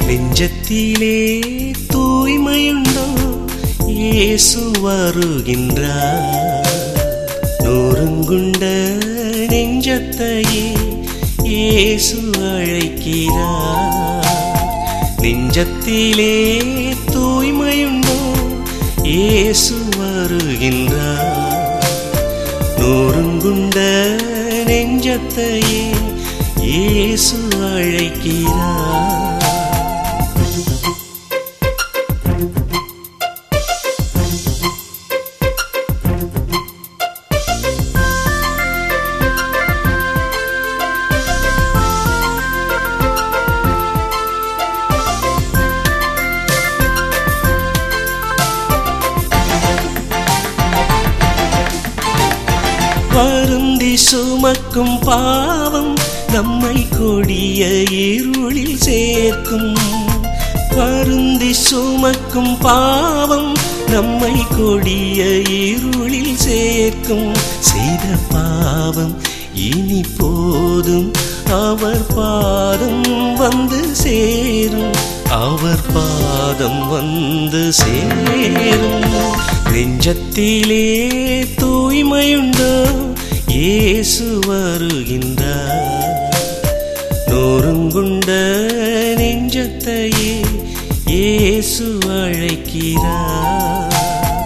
நெஞ்சத்திலே தூய்மையுண்டோ இயேசு வருகின்றார் நூறுங்குண்ட நெஞ்சத்தையே இயேசு அழைக்கிறார் நெஞ்சத்திலே தூய்மையுண்டோ இயேசு வருகின்றார் நூறுங்குண்ட நெஞ்சத்தையே இயேசு அழைக்கிறார் வருந்தி சுமக்கும் பாவம் நம்மை கொடிய இருளில் சேர்க்கும் வருந்தி சுமக்கும் பாவம் நம்மை கொடிய இருளில் சேர்க்கும் செய்த பாவம் இனி போதும் அவர் பாதம் வந்து சேரும் அவர் பாதம் வந்து சேரும் நெஞ்சத்திலே தூய்மையுண்டோ இயேசு வருகின்றார் நோருங்குண்ட நெஞ்சத்தையே இயேசு அழைக்கிறார்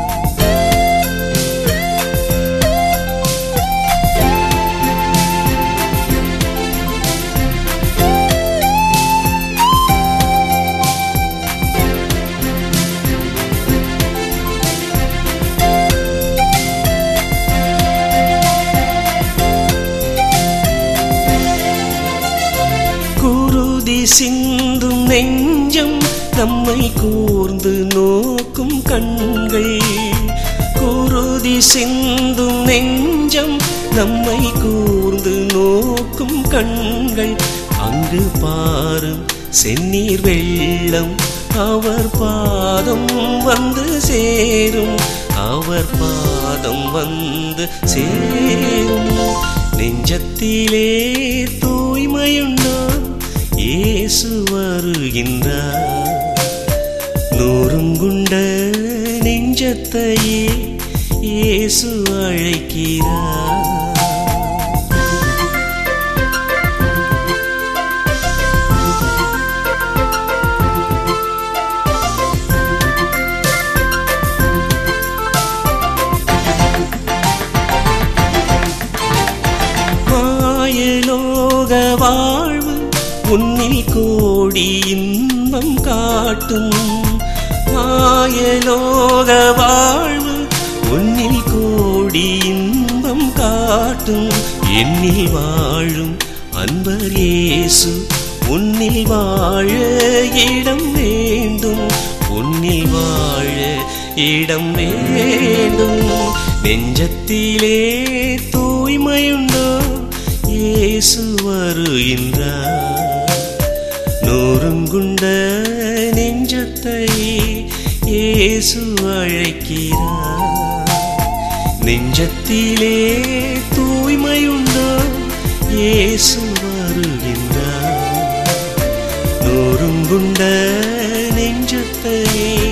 குருதி சிந்தும் நெஞ்சம் நம்மை கூர்ந்து நோக்கும் கண்கள் குருதி சிந்தும் நெஞ்சம் நம்மை கூர்ந்து நோக்கும் கண்கள் அங்கு பாரும் செந்நீர் வெள்ளம் அவர் பாதம் வந்து சேரும் அவர் பாதம் வந்து சேரும் நெஞ்சத்திலே தூய்மையுண்டோ இயேசு வருகின்றார் நூறுங்குண்ட நெஞ்சத்தையே இயேசு அழைக்கிறார் மாயலோக வாழ்வு உன்னில் கோடி இன்பம் காட்டும் மாயலோக வாழ்வு உன்னில் கோடி இன்பம் காட்டும் எண்ணில் வாழும் அன்பர் இயேசு உன்னில் வாழ இடம் வேண்டும் உன்னில் வாழ இடம் வேண்டும் நெஞ்சத்திலே தூய்மையுண்டோ இயேசு வருகின்றார் நூறுங்குண்ட நெஞ்சத்தை இயேசு அழைக்கிறார் நெஞ்சத்திலே தூய்மையுண்டோ இயேசு வருகின்றார் நூறுங்குண்ட நெஞ்சத்தை